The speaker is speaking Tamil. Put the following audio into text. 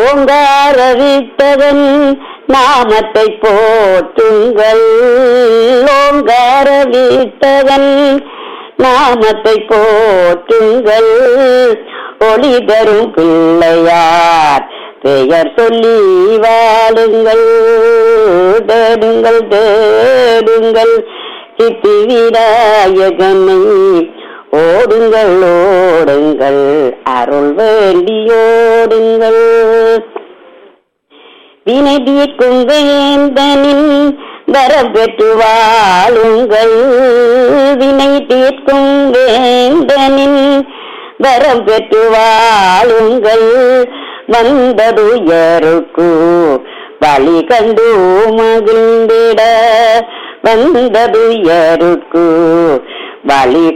ஓங்கார வித்தவன் நாமத்தை போற்றுங்கள் ஓங்கார வித்தவன் நாமத்தை போற்றுங்கள் ஒளி தரும் பிள்ளையார் பெயர் சொல்லி வாழுங்கள் தேடுங்கள் தேடுங்கள் சித்தி விநாயகனை ஓடுங்கள் ஓடுங்கள் அருள் வேண்டியோடுங்கள் வினை தீர்க்கும் வேந்தனின் வரம் பெற்று வாழுங்கள் வினை தீர்க்கும் வேந்தனின் வரம் பெற்று வாழுங்கள் வந்ததுயருக்கு வழி கண்டு மகிழ்ந்திட வந்ததுயருக்கு வழி